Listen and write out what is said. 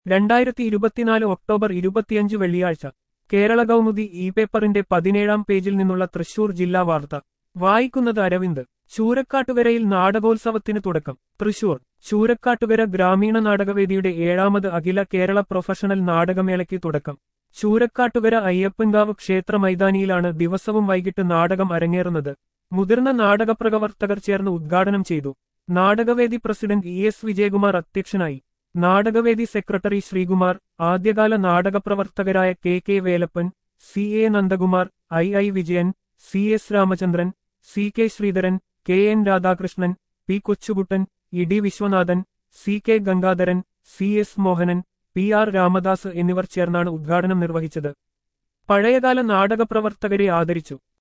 രണ്ടായിരത്തി ഇരുപത്തിനാല് ഒക്ടോബർ ഇരുപത്തിയഞ്ച് വെള്ളിയാഴ്ച കേരള കൗമുദി ഇ പേപ്പറിന്റെ പതിനേഴാം പേജിൽ നിന്നുള്ള തൃശൂർ ജില്ലാ വാർത്ത വായിക്കുന്നത് അരവിന്ദ് ചൂരക്കാട്ടുകരയിൽ നാടകോത്സവത്തിന് തുടക്കം തൃശൂർ ചൂരക്കാട്ടുകര ഗ്രാമീണ നാടകവേദിയുടെ ഏഴാമത് അഖില കേരള പ്രൊഫഷണൽ നാടകമേളയ്ക്ക് തുടക്കം ചൂരക്കാട്ടുകര അയ്യപ്പൻകാവ് ക്ഷേത്ര മൈതാനിയിലാണ് ദിവസവും വൈകിട്ട് നാടകം അരങ്ങേറുന്നത് മുതിർന്ന നാടകപ്രവർത്തകർ ചേർന്ന് ഉദ്ഘാടനം ചെയ്തു നാടകവേദി പ്രസിഡന്റ് ഇ എസ് വിജയകുമാർ അധ്യക്ഷനായി നാടകവേദി സെക്രട്ടറി ശ്രീകുമാർ ആദ്യകാല നാടകപ്രവർത്തകരായ K K Velappan C A Nandakumar I I Vijayan C S Ramachandran C K Sreedharan K N Radhakrishnan P Kochukuttan E D Viswanathan C K Gangadharan C S Mohanan P R Ramadas എന്നിവർ ചേർന്നാണ് ഉദ്ഘാടനം നിർവഹിച്ചത് പഴയകാല നാടകപ്രവർത്തകരെ ആദരിച്ചു